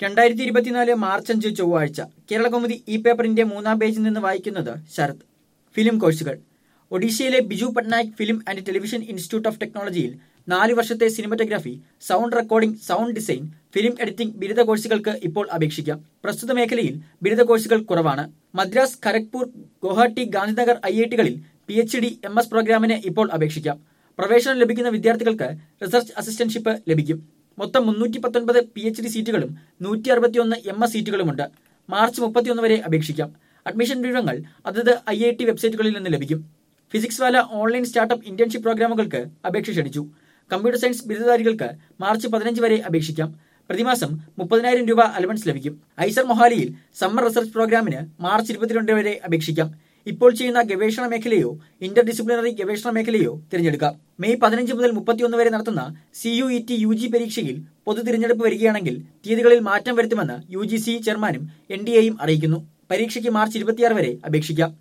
രണ്ടായിരത്തി ഇരുപത്തിനാല് മാർച്ച് അഞ്ച് ചൊവ്വാഴ്ച കേരളകൗമുദി ഈ പേപ്പറിന്റെ മൂന്നാം പേജിൽ നിന്ന് വായിക്കുന്നത് ശരത് ഫിലിം കോഴ്സുകൾ ഒഡീഷയിലെ Biju Patnaik film and television institute of ടെക്നോളജിയിൽ നാല് വർഷത്തെ cinematography sound recording sound design film editing ബിരുദ കോഴ്സുകൾക്ക് ഇപ്പോൾ അപേക്ഷിക്കാം പ്രസ്തുത മേഖലയിൽ ബിരുദ കോഴ്സുകൾ കുറവാണ് മദ്രാസ് ഖരഗ്പൂർ ഗുവാഹട്ടി ഗാന്ധിനഗർ ഐ ഐ ടികളിൽ P H D M S പ്രോഗ്രാമിന് ഇപ്പോൾ അപേക്ഷിക്കാം പ്രവേശനം ലഭിക്കുന്ന വിദ്യാർത്ഥികൾക്ക് റിസർച്ച് അസിസ്റ്റന്റ്ഷിപ്പ് ലഭിക്കും മൊത്തം മുന്നൂറ്റി പത്തൊൻപത് പി എച്ച് ഡി സീറ്റുകളും നൂറ്റി അറുപത്തിയൊന്ന് എം എസ് സീറ്റുകളുമുണ്ട് മാർച്ച് മുപ്പത്തിയൊന്ന് വരെ അപേക്ഷിക്കാം അഡ്മിഷൻ വിവരങ്ങൾ അതത് ഐ ഐ ടി വെബ്സൈറ്റുകളിൽ നിന്ന് ലഭിക്കും physics Wallah online startup internship പ്രോഗ്രാമുകൾക്ക് അപേക്ഷ ക്ഷണിച്ചു കമ്പ്യൂട്ടർ സയൻസ് ബിരുദധാരികൾക്ക് മാർച്ച് പതിനഞ്ച് വരെ അപേക്ഷിക്കാം പ്രതിമാസം മുപ്പതിനായിരം രൂപ അലവൻസ് ലഭിക്കും ഐസർ മൊഹാലിയിൽ സമ്മർ റിസർച്ച് പ്രോഗ്രാമിന് മാർച്ച് ഇരുപത്തിരണ്ട് വരെ അപേക്ഷിക്കാം ഇപ്പോൾ ചെയ്യുന്ന ഗവേഷണ മേഖലയോ ഇന്റർ ഡിസിപ്ലിനറി ഗവേഷണ മേഖലയോ തിരഞ്ഞെടുക്കാം മെയ് പതിനഞ്ച് മുതൽ മുപ്പത്തിയൊന്ന് വരെ നടത്തുന്ന C U E T U G പരീക്ഷയിൽ പൊതു തിരഞ്ഞെടുപ്പ് വരികയാണെങ്കിൽ തീയതികളിൽ മാറ്റം വരുത്തുമെന്ന് യു ജി സി ചെയർമാനും എൻ ഡി എയും അറിയിക്കുന്നു പരീക്ഷയ്ക്ക് മാർച്ച് ഇരുപത്തിയാറ് വരെ അപേക്ഷിക്കാം